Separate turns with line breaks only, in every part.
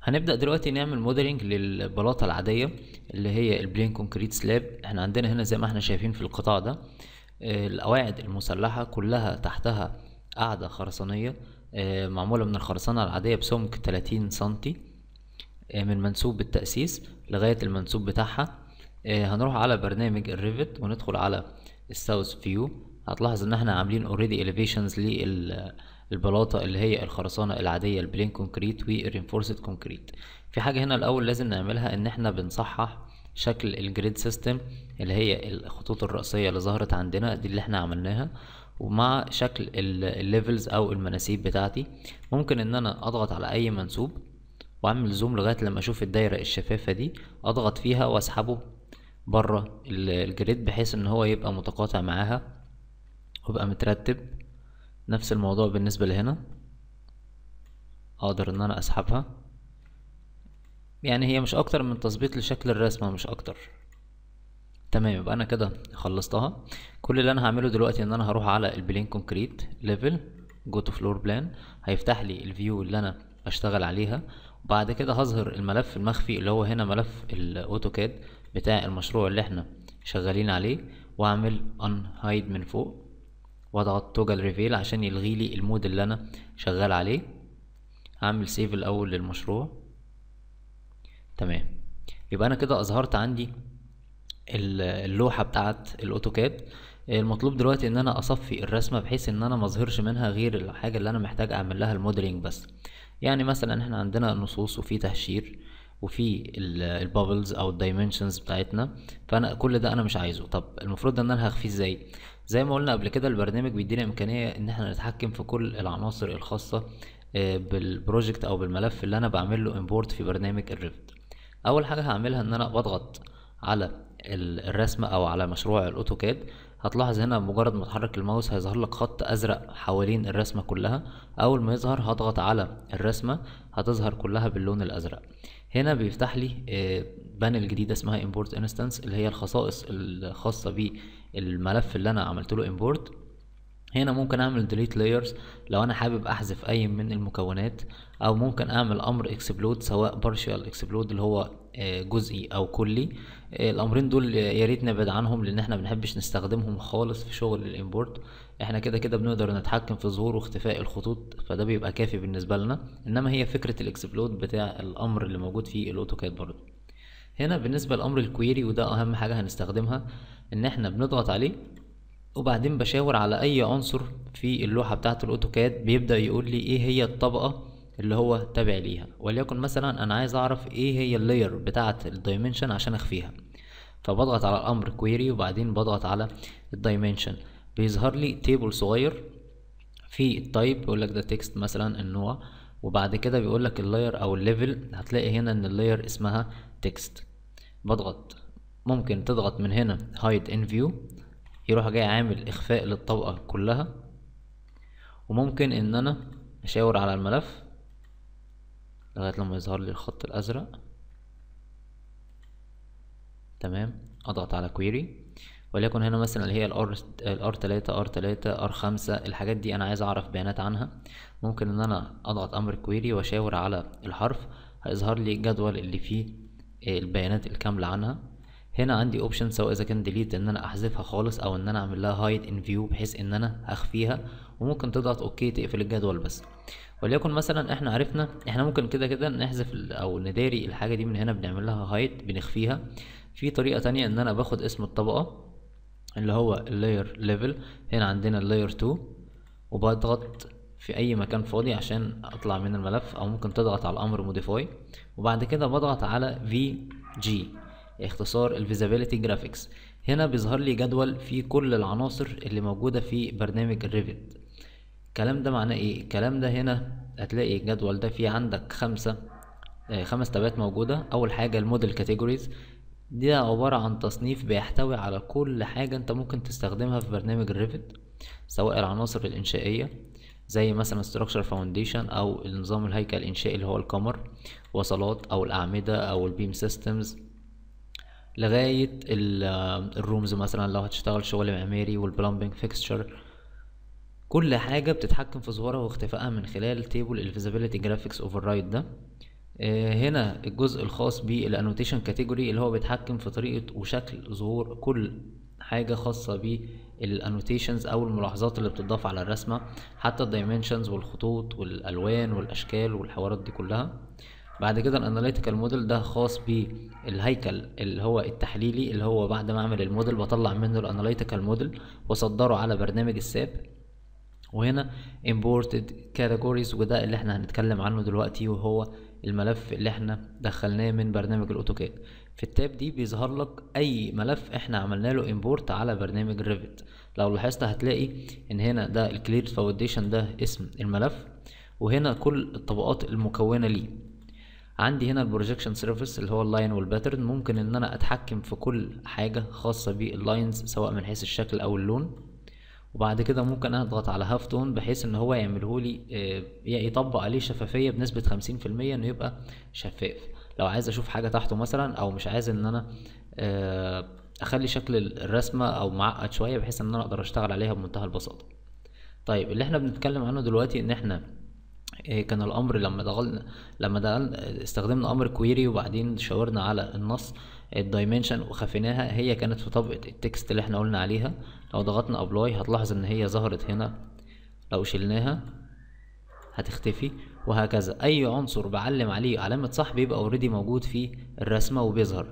هنبدأ دلوقتي نعمل موديلنج للبلاطة العادية اللي هي البلين كونكريت سلاب احنا عندنا هنا زي ما احنا شايفين في القطاع ده آه، القواعد المسلحة كلها تحتها قاعدة خرسانية آه، معمولة من الخرسانة العادية بسمك 30 سنتي آه، من منسوب التأسيس لغاية المنسوب بتاعها آه، هنروح على برنامج الريفت وندخل على الساوث فيو هتلاحظ ان احنا عاملين اوريدي elevations للبلاطة اللي هي الخرسانة العادية البلين كونكريت والرينفورسد كونكريت في حاجة هنا الاول لازم نعملها ان احنا بنصحح شكل الجريد سيستم اللي هي الخطوط الرئيسية اللي ظهرت عندنا دي اللي احنا عملناها ومع شكل الليفلز او المناسيب بتاعتي ممكن ان انا اضغط على اي منسوب واعمل زوم لغايه لما اشوف الدايره الشفافه دي اضغط فيها واسحبه بره ال- الجريد بحيث ان هو يبقى متقاطع معاها ويبقى مترتب نفس الموضوع بالنسبه لهنا اقدر ان انا اسحبها يعني هي مش اكتر من تظبيط لشكل الرسمه مش اكتر تمام يبقى انا كده خلصتها كل اللي انا هعمله دلوقتي ان انا هروح على البلين كونكريت ليفل جو تو فلور بلان هيفتح لي الفيو اللي انا اشتغل عليها وبعد كده هظهر الملف المخفي اللي هو هنا ملف الاوتوكاد بتاع المشروع اللي احنا شغالين عليه واعمل ان هايد من فوق واضغط توجل ريفيل عشان يلغي لي المود اللي انا شغال عليه هعمل سيف الاول للمشروع تمام يبقى انا كده اظهرت عندي ال- اللوحه بتاعت الاوتوكاد المطلوب دلوقتي ان انا اصفي الرسمه بحيث ان انا مظهرش منها غير الحاجه اللي انا محتاج اعمل لها الموديلنج بس يعني مثلا احنا عندنا نصوص وفي تهشير وفي البابلز او الدايمنشنز بتاعتنا فانا كل ده انا مش عايزه طب المفروض ان انا هخفيه ازاي زي ما قلنا قبل كده البرنامج بيدينا امكانيه ان احنا نتحكم في كل العناصر الخاصه آه، بالبروجكت او بالملف اللي انا بعمل له امبورت في برنامج الريفت اول حاجه هعملها ان انا بضغط على ال- الرسمه او على مشروع الاوتوكاد هتلاحظ هنا مجرد ما تحرك الماوس هيظهر لك خط ازرق حوالين الرسمه كلها اول ما يظهر هضغط على الرسمه هتظهر كلها باللون الازرق هنا بيفتح لي آه، بانل جديده اسمها import instance اللي هي الخصائص الخاصه بالملف اللي انا عملت له import هنا ممكن اعمل delete layers لو انا حابب احذف اي من المكونات او ممكن اعمل امر explode سواء partial explode اللي هو آه، جزئي او كلي آه، الامرين دول يا ريت نبعد عنهم لان احنا بنحبش نستخدمهم خالص في شغل الامبورت احنا كده كده بنقدر نتحكم في ظهور واختفاء الخطوط فده بيبقى كافي بالنسبه لنا انما هي فكره الاكسبلود بتاع الامر اللي موجود في الاوتوكاد برضه هنا بالنسبه لامر الكويري وده اهم حاجه هنستخدمها ان احنا بنضغط عليه وبعدين بشاور على اي عنصر في اللوحه بتاعه الاوتوكاد بيبدا يقول لي ايه هي الطبقه اللي هو تابع ليها وليكن مثلا انا عايز اعرف ايه هي اللاير بتاعه الدايمنشن عشان اخفيها فبضغط على الامر كويري وبعدين بضغط على الدايمنشن بيظهر لي تيبل صغير في التايب بيقول لك ده تكست مثلا النوع وبعد كده بيقول لك اللاير او الليفل هتلاقي هنا ان اللاير اسمها تكست بضغط ممكن تضغط من هنا هايد ان فيو يروح جاي عامل اخفاء للطبقة كلها وممكن ان انا اشاور على الملف لغاية لما يظهر لي الخط الازرق تمام اضغط على كويري وليكن هنا مثلا اللي هي الار الار 3 ار 3 ار 5 الحاجات دي انا عايز اعرف بيانات عنها ممكن ان انا اضغط امر كويري واشاور على الحرف هيظهر لي الجدول اللي فيه البيانات الكاملة عنها هنا عندي اوبشن سواء اذا كان ديليت ان انا احذفها خالص او ان انا اعمل لها هايد ان فيو بحيث ان انا اخفيها وممكن تضغط اوكي تقفل الجدول بس وليكن مثلا احنا عرفنا احنا ممكن كده كده نحذف ال- او نداري الحاجه دي من هنا بنعمل لها هايد بنخفيها في طريقه تانية ان انا باخد اسم الطبقه اللي هو اللاير ليفل هنا عندنا اللاير 2 وبضغط في اي مكان فاضي عشان اطلع من الملف او ممكن تضغط على الامر موديفاي وبعد كده بضغط على في جي اختصار الفيزابيليتي جرافيكس هنا بيظهر لي جدول فيه كل العناصر اللي موجوده في برنامج الريفت الكلام ده معناه ايه الكلام ده هنا هتلاقي الجدول ده فيه عندك خمسة آه، خمس تابات موجودة أول حاجة الموديل كاتيجوريز دي عبارة عن تصنيف بيحتوي على كل حاجة انت ممكن تستخدمها في برنامج الريفت سواء العناصر الإنشائية زي مثلا structure foundation أو النظام الهيكل الإنشائي اللي هو القمر وصلات أو الأعمدة أو البيم سيستمز لغاية ال- آه، الرومز مثلا لو هتشتغل شغل معماري والبلمبنج فيكستشر كل حاجة بتتحكم في ظهورها واختفائها من خلال تيبل الفيزابيليتي جرافيكس اوفررايد ده آه، هنا الجزء الخاص بالانوتيشن كاتيجوري اللي هو بيتحكم في طريقة وشكل ظهور كل حاجة خاصة بالانوتيشنز او الملاحظات اللي بتضاف على الرسمة حتى الدايمنشنز والخطوط والالوان والاشكال والحوارات دي كلها بعد كده الاناليتيكال موديل ده خاص بالهيكل اللي هو التحليلي اللي هو بعد ما اعمل الموديل بطلع منه الاناليتيكال موديل واصدره على برنامج الساب وهنا imported categories وده اللي احنا هنتكلم عنه دلوقتي وهو الملف اللي احنا دخلناه من برنامج الاوتوكاد في التاب دي بيظهر لك اي ملف احنا عملنا له امبورت على برنامج الريفت لو لاحظت هتلاقي ان هنا ده الكلير فاونديشن ده اسم الملف وهنا كل الطبقات المكونة ليه عندي هنا البروجيكشن سيرفيس اللي هو اللاين والباترن ممكن ان انا اتحكم في كل حاجة خاصة باللاينز سواء من حيث الشكل او اللون وبعد كده ممكن اضغط على هاف تون بحيث ان هو يعمله لي يطبق عليه شفافية بنسبة خمسين في المية انه يبقى شفاف لو عايز اشوف حاجة تحته مثلا او مش عايز ان انا اخلي شكل الرسمة او معقد شوية بحيث ان انا اقدر اشتغل عليها بمنتهى البساطة طيب اللي احنا بنتكلم عنه دلوقتي ان احنا كان الامر لما دخلنا لما دخلنا استخدمنا امر كويري وبعدين شاورنا على النص الدايمنشن وخفيناها هي كانت في طبقة التكست اللي احنا قلنا عليها لو ضغطنا ابلاي هتلاحظ ان هي ظهرت هنا لو شلناها هتختفي وهكذا اي عنصر بعلم عليه علامة صح بيبقى اوريدي موجود في الرسمة وبيظهر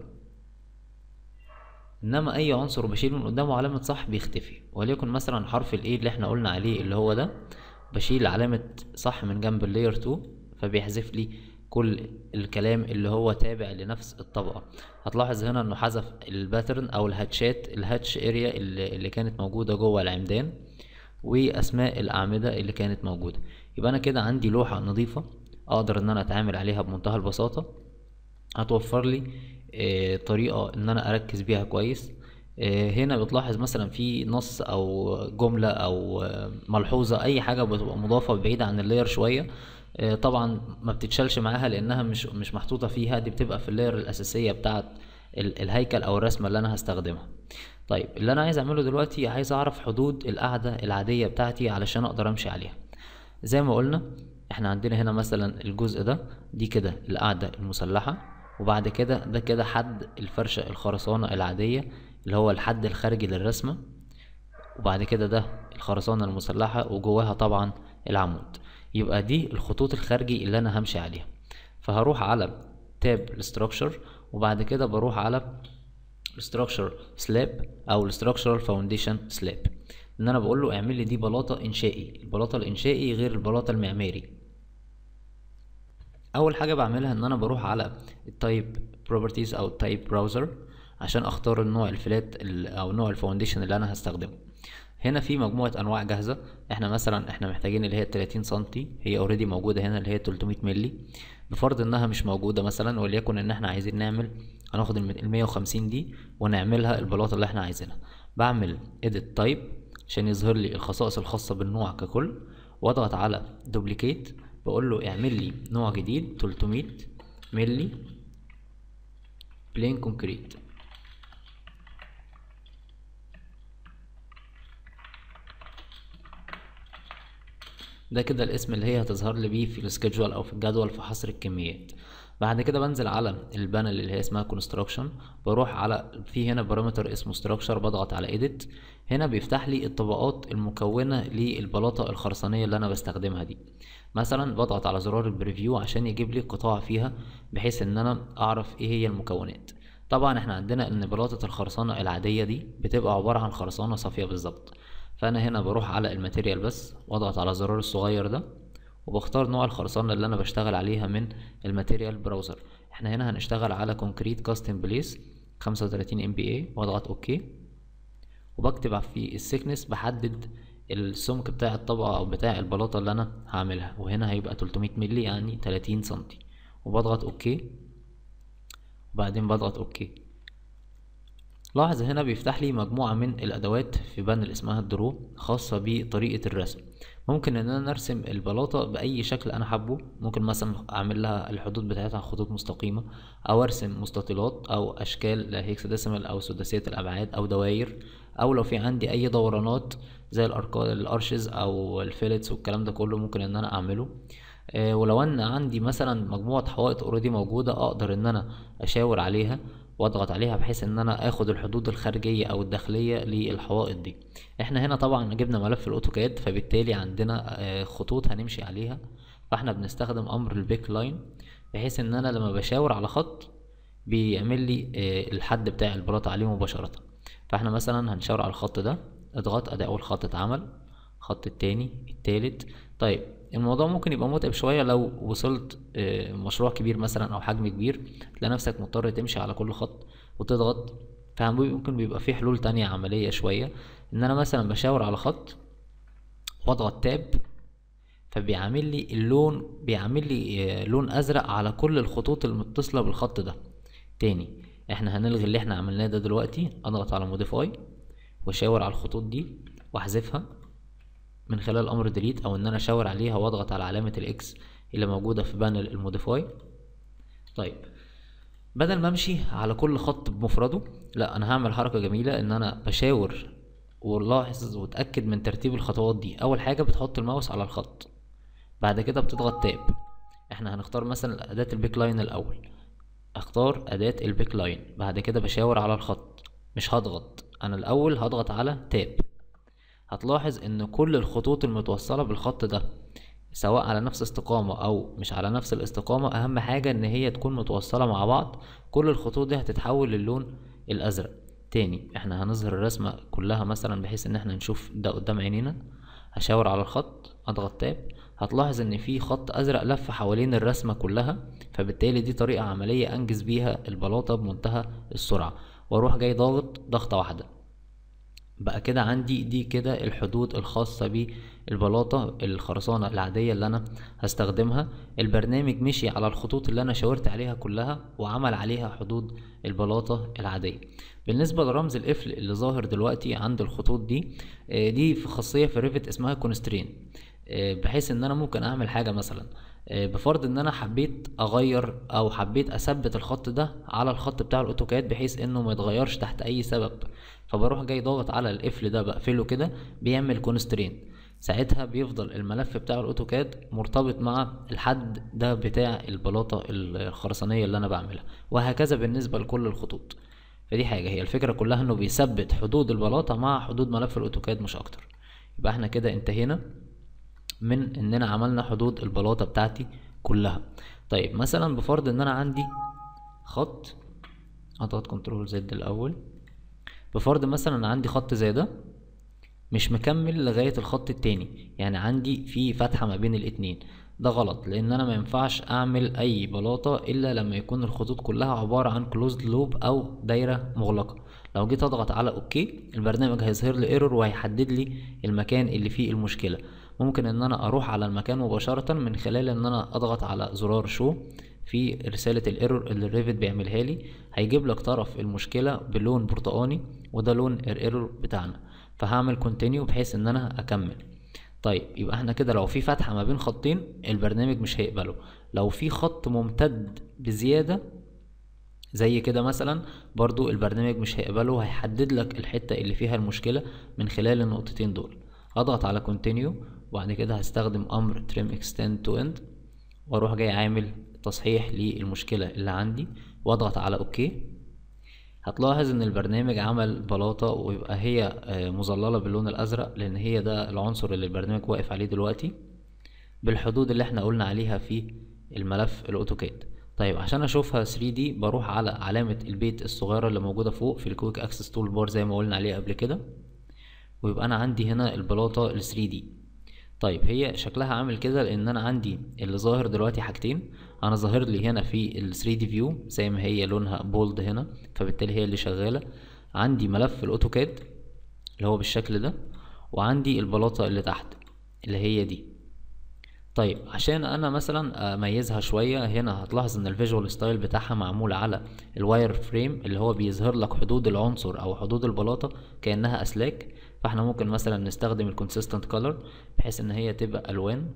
انما اي عنصر بشيل من قدامه علامة صح بيختفي وليكن مثلا حرف الايه اللي احنا قلنا عليه اللي هو ده بشيل علامة صح من جنب اللاير 2 فبيحذف لي كل الكلام اللي هو تابع لنفس الطبقة هتلاحظ هنا انه حذف الباترن او الهاتشات الهاتش اريا اللي, اللي كانت موجودة جوه العمدان واسماء الاعمدة اللي كانت موجودة يبقى انا كده عندي لوحة نظيفة اقدر ان انا اتعامل عليها بمنتهى البساطة هتوفر لي اه طريقة ان انا اركز بيها كويس هنا بتلاحظ مثلا في نص او جملة او ملحوظة اي حاجة بتبقى مضافة بعيدة عن اللاير شوية طبعا ما بتتشالش معاها لانها مش مش محطوطة فيها دي بتبقى في اللاير الاساسية بتاعت الهيكل او الرسمة اللي انا هستخدمها طيب اللي انا عايز اعمله دلوقتي عايز اعرف حدود القاعدة العادية بتاعتي علشان اقدر امشي عليها زي ما قلنا احنا عندنا هنا مثلا الجزء ده دي كده القاعدة المسلحة وبعد كده ده كده حد الفرشة الخرسانة العادية اللي هو الحد الخارجي للرسمة وبعد كده ده الخرسانة المسلحة وجواها طبعا العمود يبقى دي الخطوط الخارجي اللي انا همشي عليها فهروح على تاب الستراكشر وبعد كده بروح على الستراكشر سلاب او الستراكشرال فاونديشن سلاب ان انا بقول له اعمل لي دي بلاطه انشائي البلاطه الانشائي غير البلاطه المعماري اول حاجه بعملها ان انا بروح على التايب بروبرتيز او التايب براوزر عشان اختار النوع الفلات او نوع الفاونديشن اللي انا هستخدمه هنا في مجموعة انواع جاهزة احنا مثلا احنا محتاجين اللي هي 30 سنتي هي اوريدي موجودة هنا اللي هي 300 ملي بفرض انها مش موجودة مثلا وليكن ان احنا عايزين نعمل هناخد ال 150 دي ونعملها البلاطة اللي احنا عايزينها بعمل edit type عشان يظهر لي الخصائص الخاصة بالنوع ككل واضغط على duplicate بقول له اعمل لي نوع جديد 300 ملي بلين كونكريت ده كده الاسم اللي هي هتظهر لي بيه في السكيدجول او في الجدول في حصر الكميات بعد كده بنزل على البانل اللي هي اسمها كونستراكشن بروح على في هنا بارامتر اسمه ستراكشر بضغط على ايديت هنا بيفتح لي الطبقات المكونه للبلاطه الخرسانيه اللي انا بستخدمها دي مثلا بضغط على زرار البريفيو عشان يجيب لي قطاع فيها بحيث ان انا اعرف ايه هي المكونات طبعا احنا عندنا ان بلاطه الخرسانه العاديه دي بتبقى عباره عن خرسانه صافيه بالظبط فانا هنا بروح على الماتيريال بس واضغط على الزرار الصغير ده وبختار نوع الخرسانة اللي انا بشتغل عليها من الماتيريال براوزر احنا هنا هنشتغل على كونكريت كاستم بليس 35 ام بي اي واضغط اوكي وبكتب في السكنس بحدد السمك بتاع الطبقة او بتاع البلاطة اللي انا هعملها وهنا هيبقى 300 ملي يعني 30 سنتي وبضغط اوكي وبعدين بضغط اوكي لاحظ هنا بيفتح لي مجموعة من الأدوات في بانل اسمها الدرو خاصة بطريقة الرسم ممكن ان انا ارسم البلاطة بأي شكل انا حابه ممكن مثلا اعمل لها الحدود بتاعتها خطوط مستقيمة او ارسم مستطيلات او اشكال هيكساديسيمال او سداسية الابعاد او دواير او لو في عندي اي دورانات زي الارشز او الفيلتس والكلام ده كله ممكن ان انا اعمله آه، ولو ان عندي مثلا مجموعة حوائط اوريدي موجودة اقدر ان انا اشاور عليها واضغط عليها بحيث ان انا اخد الحدود الخارجية او الداخلية للحوائط دي احنا هنا طبعا جبنا ملف الاوتوكاد فبالتالي عندنا آه، خطوط هنمشي عليها فاحنا بنستخدم امر البيك لاين بحيث ان انا لما بشاور على خط بيعمل لي آه، الحد بتاع البلاطة عليه مباشرة فاحنا مثلا هنشاور على الخط ده اضغط ادي اول خط اتعمل الخط التاني التالت طيب الموضوع ممكن يبقى متعب شوية لو وصلت آه، مشروع كبير مثلا او حجم كبير تلاقي نفسك مضطر تمشي على كل خط وتضغط فممكن بيبقى في حلول تانية عملية شوية ان انا مثلا بشاور على خط واضغط تاب فبيعمل لي اللون بيعمل لي آه، لون ازرق على كل الخطوط المتصلة بالخط ده تاني احنا هنلغي اللي احنا عملناه ده دلوقتي اضغط على موديفاي واشاور على الخطوط دي واحذفها من خلال امر ديليت او ان انا اشاور عليها واضغط على علامة الاكس اللي موجودة في بانل الموديفاي طيب بدل ما امشي على كل خط بمفرده لا انا هعمل حركة جميلة ان انا بشاور ولاحظ وتأكد من ترتيب الخطوات دي اول حاجة بتحط الماوس على الخط بعد كده بتضغط تاب احنا هنختار مثلا اداة البيك لاين الاول اختار اداة البيك لاين بعد كده بشاور على الخط مش هضغط انا الاول هضغط على تاب هتلاحظ ان كل الخطوط المتوصلة بالخط ده سواء على نفس استقامة او مش على نفس الاستقامة اهم حاجة ان هي تكون متوصلة مع بعض كل الخطوط دي هتتحول للون الازرق تاني احنا هنظهر الرسمة كلها مثلا بحيث ان احنا نشوف ده قدام عينينا هشاور على الخط اضغط تاب هتلاحظ ان في خط ازرق لف حوالين الرسمة كلها فبالتالي دي طريقة عملية انجز بيها البلاطة بمنتهى السرعة واروح جاي ضاغط ضغطة واحدة بقى كده عندي دي كده الحدود الخاصة بالبلاطة الخرسانة العادية اللي انا هستخدمها البرنامج مشي على الخطوط اللي انا شاورت عليها كلها وعمل عليها حدود البلاطة العادية بالنسبة لرمز القفل اللي ظاهر دلوقتي عند الخطوط دي آه، دي في خاصية في ريفت اسمها كونسترين بحيث ان انا ممكن اعمل حاجة مثلا آه، بفرض ان انا حبيت اغير او حبيت اثبت الخط ده على الخط بتاع الاوتوكاد بحيث انه ما يتغيرش تحت اي سبب فبروح جاي ضاغط على القفل ده بقفله كده بيعمل كونسترين ساعتها بيفضل الملف بتاع الاوتوكاد مرتبط مع الحد ده بتاع البلاطة الخرسانية اللي انا بعملها وهكذا بالنسبة لكل الخطوط فدي حاجة هي الفكرة كلها انه بيثبت حدود البلاطة مع حدود ملف الاوتوكاد مش اكتر يبقى احنا كده انتهينا من اننا عملنا حدود البلاطة بتاعتي كلها طيب مثلا بفرض ان انا عندي خط اضغط كنترول زد الاول بفرض مثلا عندي خط زي ده مش مكمل لغاية الخط التاني يعني عندي في فتحة ما بين الاتنين ده غلط لان انا ما ينفعش اعمل اي بلاطة الا لما يكون الخطوط كلها عبارة عن كلوزد لوب او دايرة مغلقة لو جيت اضغط على اوكي البرنامج هيظهر لي ايرور وهيحدد لي المكان اللي فيه المشكلة ممكن ان انا اروح على المكان مباشرة من خلال ان انا اضغط على زرار شو في رسالة الايرور اللي الريفت بيعملها لي هيجيب لك طرف المشكلة بلون برتقاني وده لون الايرور بتاعنا فهعمل كونتينيو بحيث ان انا اكمل طيب يبقى احنا كده لو في فتحة ما بين خطين البرنامج مش هيقبله لو في خط ممتد بزيادة زي كده مثلا برضو البرنامج مش هيقبله هيحدد لك الحتة اللي فيها المشكلة من خلال النقطتين دول اضغط على كونتينيو وبعد كده هستخدم امر trim extend to end واروح جاي عامل تصحيح للمشكلة اللي عندي واضغط على اوكي هتلاحظ ان البرنامج عمل بلاطة ويبقى هي آه، مظللة باللون الازرق لان هي ده العنصر اللي البرنامج واقف عليه دلوقتي بالحدود اللي احنا قلنا عليها في الملف الاوتوكاد طيب عشان اشوفها 3D بروح على علامة البيت الصغيرة اللي موجودة فوق في الكويك اكسس تول بار زي ما قلنا عليه قبل كده ويبقى انا عندي هنا البلاطة ال 3D طيب هي شكلها عامل كده لان انا عندي اللي ظاهر دلوقتي حاجتين انا ظاهر لي هنا في ال 3 دي فيو زي ما هي لونها بولد هنا فبالتالي هي اللي شغاله عندي ملف الاوتوكاد اللي هو بالشكل ده وعندي البلاطه اللي تحت اللي هي دي طيب عشان انا مثلا اميزها شويه هنا هتلاحظ ان الفيجوال ستايل بتاعها معمول على الواير فريم اللي هو بيظهر لك حدود العنصر او حدود البلاطه كانها اسلاك فاحنا ممكن مثلا نستخدم الكونسيستنت كولر بحيث ان هي تبقى الوان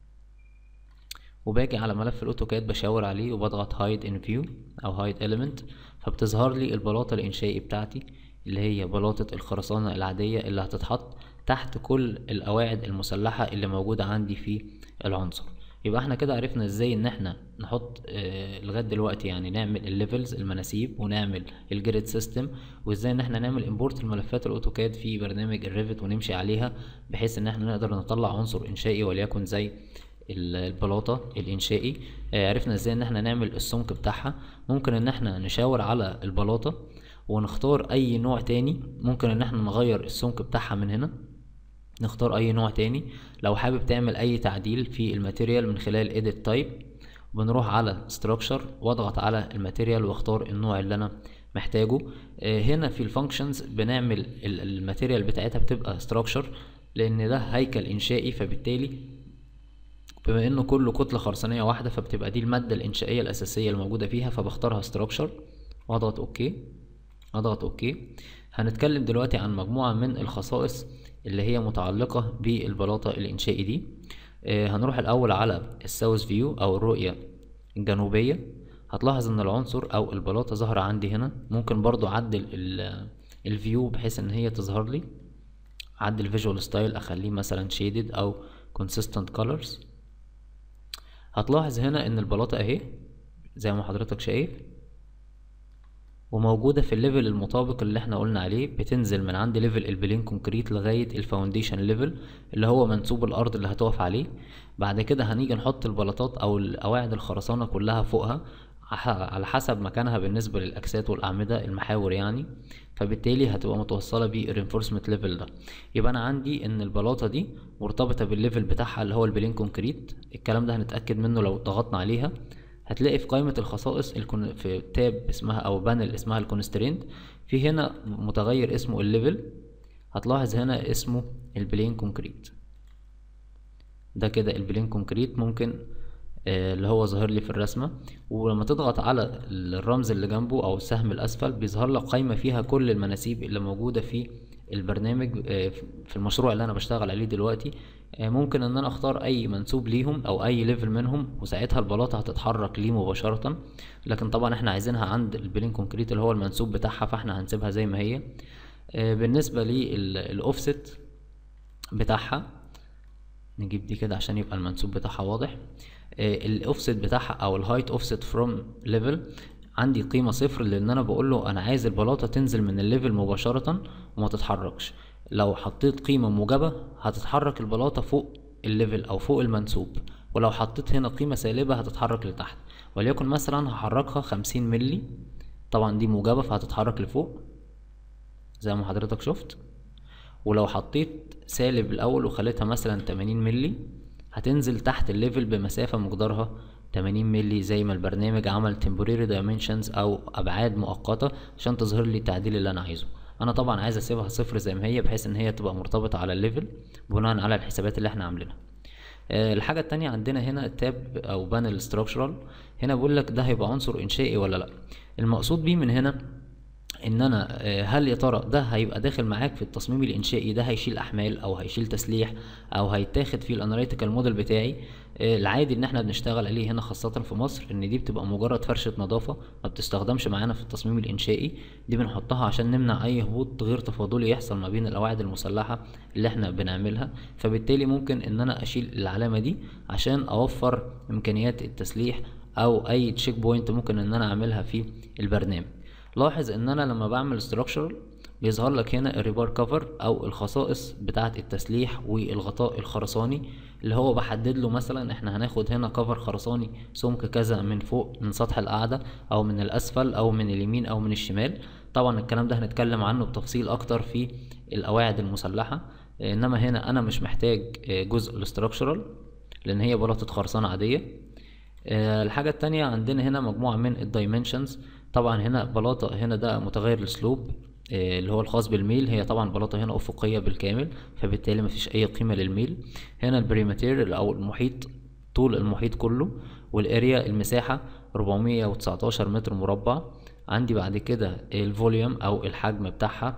وباجي على ملف الاوتوكاد بشاور عليه وبضغط هايد ان فيو او هايد اليمنت فبتظهر لي البلاطه الانشائي بتاعتي اللي هي بلاطه الخرسانه العاديه اللي هتتحط تحت كل القواعد المسلحه اللي موجوده عندي في العنصر يبقى احنا كده عرفنا ازاي ان احنا نحط اه لغايه دلوقتي يعني نعمل الليفلز المناسيب ونعمل الجريد سيستم وازاي ان احنا نعمل امبورت الملفات الاوتوكاد في برنامج الريفت ونمشي عليها بحيث ان احنا نقدر نطلع عنصر انشائي وليكن زي البلاطة الإنشائي آه عرفنا ازاي ان احنا نعمل السمك بتاعها ممكن ان احنا نشاور على البلاطة ونختار اي نوع تاني ممكن ان احنا نغير السمك بتاعها من هنا نختار اي نوع تاني لو حابب تعمل اي تعديل في الماتيريال من خلال edit type بنروح على structure واضغط على الماتيريال واختار النوع اللي انا محتاجه آه هنا في الفانكشنز بنعمل الماتيريال بتاعتها بتبقى structure لان ده هيكل انشائي فبالتالي بما انه كله كتلة خرسانية واحدة فبتبقى دي المادة الانشائية الاساسية الموجودة فيها فبختارها structure واضغط اوكي اضغط اوكي هنتكلم دلوقتي عن مجموعة من الخصائص اللي هي متعلقة بالبلاطة الانشائي دي آه هنروح الاول على الساوث فيو او الرؤية الجنوبية هتلاحظ ان العنصر او البلاطة ظاهرة عندي هنا ممكن برضو اعدل الفيو بحيث ان هي تظهر لي اعدل فيجوال ستايل اخليه مثلا شيدد او consistent colors هتلاحظ هنا ان البلاطة اهي زي ما حضرتك شايف وموجودة في الليفل المطابق اللي احنا قلنا عليه بتنزل من عند ليفل البلين كونكريت لغاية الفاونديشن ليفل اللي هو منسوب الارض اللي هتقف عليه بعد كده هنيجي نحط البلاطات او القواعد الخرسانة كلها فوقها على حسب مكانها بالنسبة للأكسات والأعمدة المحاور يعني فبالتالي هتبقى متوصلة بالرينفورسمنت ليفل ده يبقى أنا عندي إن البلاطة دي مرتبطة بالليفل بتاعها اللي هو البلين كونكريت الكلام ده هنتأكد منه لو ضغطنا عليها هتلاقي في قائمة الخصائص الكون... في تاب اسمها أو بانل اسمها الكونسترينت في هنا متغير اسمه الليفل هتلاحظ هنا اسمه البلين كونكريت ده كده البلين كونكريت ممكن آه اللي هو ظاهر لي في الرسمة ولما تضغط على الرمز اللي جنبه أو السهم الأسفل بيظهر لك قائمة فيها كل المناسيب اللي موجودة في البرنامج آه في المشروع اللي أنا بشتغل عليه دلوقتي آه ممكن ان انا اختار اي منسوب ليهم او اي ليفل منهم وساعتها البلاطه هتتحرك ليه مباشره لكن طبعا احنا عايزينها عند البلين كونكريت اللي هو المنسوب بتاعها فاحنا هنسيبها زي ما هي بالنسبه للاوفست بتاعها نجيب دي كده عشان يبقى المنسوب بتاعها واضح الاوفست بتاعها او الهايت اوفست فروم ليفل عندي قيمة صفر لان انا بقول له انا عايز البلاطة تنزل من الليفل مباشرة وما تتحركش لو حطيت قيمة موجبة هتتحرك البلاطة فوق الليفل او فوق المنسوب ولو حطيت هنا قيمة سالبة هتتحرك لتحت وليكن مثلا هحركها خمسين ملي طبعا دي موجبة فهتتحرك لفوق زي ما حضرتك شفت ولو حطيت سالب الاول وخليتها مثلا تمانين ملي هتنزل تحت الليفل بمسافة مقدارها 80 ملي زي ما البرنامج عمل temporary dimensions او ابعاد مؤقتة عشان تظهر لي التعديل اللي انا عايزه انا طبعا عايز اسيبها صفر زي ما هي بحيث ان هي تبقى مرتبطة على الليفل بناء على الحسابات اللي احنا عاملينها أه الحاجة التانية عندنا هنا التاب او بانل structural هنا بقول لك ده هيبقى عنصر انشائي ولا لا المقصود بيه من هنا ان انا هل يا ترى ده هيبقى داخل معاك في التصميم الانشائي ده هيشيل احمال او هيشيل تسليح او هيتاخد في الاناليتيكال موديل بتاعي العادي ان احنا بنشتغل عليه هنا خاصة في مصر ان دي بتبقى مجرد فرشة نظافة ما بتستخدمش معانا في التصميم الانشائي دي بنحطها عشان نمنع اي هبوط غير تفاضلي يحصل ما بين القواعد المسلحة اللي احنا بنعملها فبالتالي ممكن ان انا اشيل العلامة دي عشان اوفر امكانيات التسليح او اي تشيك بوينت ممكن ان انا اعملها في البرنامج لاحظ ان انا لما بعمل structural بيظهر لك هنا الريبار كفر او الخصائص بتاعه التسليح والغطاء الخرساني اللي هو بحدد له مثلا احنا هناخد هنا كفر خرساني سمك كذا من فوق من سطح القاعده او من الاسفل او من اليمين او من الشمال طبعا الكلام ده هنتكلم عنه بتفصيل اكتر في القواعد المسلحه انما هنا انا مش محتاج جزء الاستراكشرال لان هي بلاطه خرسانه عاديه الحاجه التانية عندنا هنا مجموعه من الدايمنشنز طبعا هنا بلاطة هنا ده متغير السلوب اللي هو الخاص بالميل هي طبعا بلاطة هنا أفقية بالكامل فبالتالي مفيش أي قيمة للميل هنا البريماتير أو المحيط طول المحيط كله والاريا المساحة 419 متر مربع عندي بعد كده الفوليوم أو الحجم بتاعها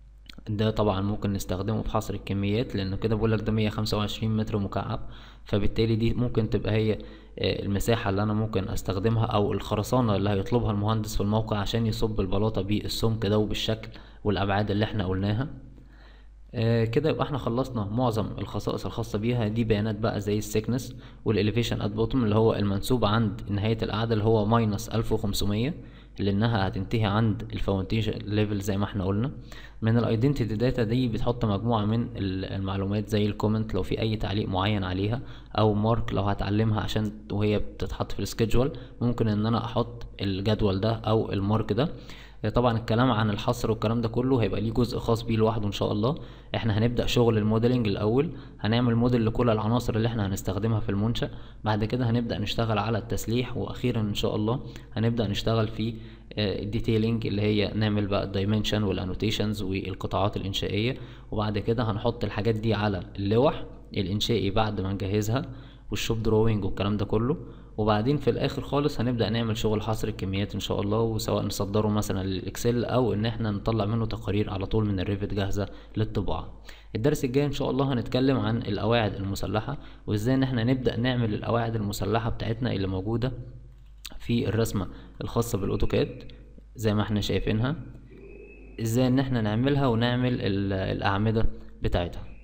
ده طبعا ممكن نستخدمه في حصر الكميات لأنه كده بقولك ده 125 متر مكعب فبالتالي دي ممكن تبقى هي المساحة اللي أنا ممكن أستخدمها أو الخرسانة اللي هيطلبها المهندس في الموقع عشان يصب البلاطة بالسمك ده وبالشكل والأبعاد اللي احنا قلناها آه كده يبقى احنا خلصنا معظم الخصائص الخاصة بيها دي بيانات بقى زي السيكنس والاليفيشن ات بوتوم اللي هو المنسوب عند نهاية القاعدة اللي هو ماينس ألف وخمسمية لانها هتنتهي عند الفاونديشن ليفل زي ما احنا قلنا من الايدنتيتي داتا دي بتحط مجموعه من المعلومات زي الكومنت لو في اي تعليق معين عليها او مارك لو هتعلمها عشان وهي بتتحط في السكيدجول ممكن ان انا احط الجدول ده او المارك ده طبعا الكلام عن الحصر والكلام ده كله هيبقى ليه جزء خاص بيه لوحده ان شاء الله احنا هنبدا شغل الموديلنج الاول هنعمل موديل لكل العناصر اللي احنا هنستخدمها في المنشا بعد كده هنبدا نشتغل على التسليح واخيرا ان شاء الله هنبدا نشتغل في الديتيلينج اللي هي نعمل بقى الدايمنشن والانوتيشنز والقطاعات الانشائيه وبعد كده هنحط الحاجات دي على اللوح الانشائي بعد ما نجهزها والشوب دروينج والكلام ده كله وبعدين في الاخر خالص هنبدا نعمل شغل حصر الكميات ان شاء الله وسواء نصدره مثلا للاكسل او ان احنا نطلع منه تقارير على طول من الريفت جاهزه للطباعه الدرس الجاي ان شاء الله هنتكلم عن القواعد المسلحه وازاي ان احنا نبدا نعمل القواعد المسلحه بتاعتنا اللي موجوده في الرسمه الخاصه بالاوتوكاد زي ما احنا شايفينها ازاي ان احنا نعملها ونعمل الاعمده بتاعتها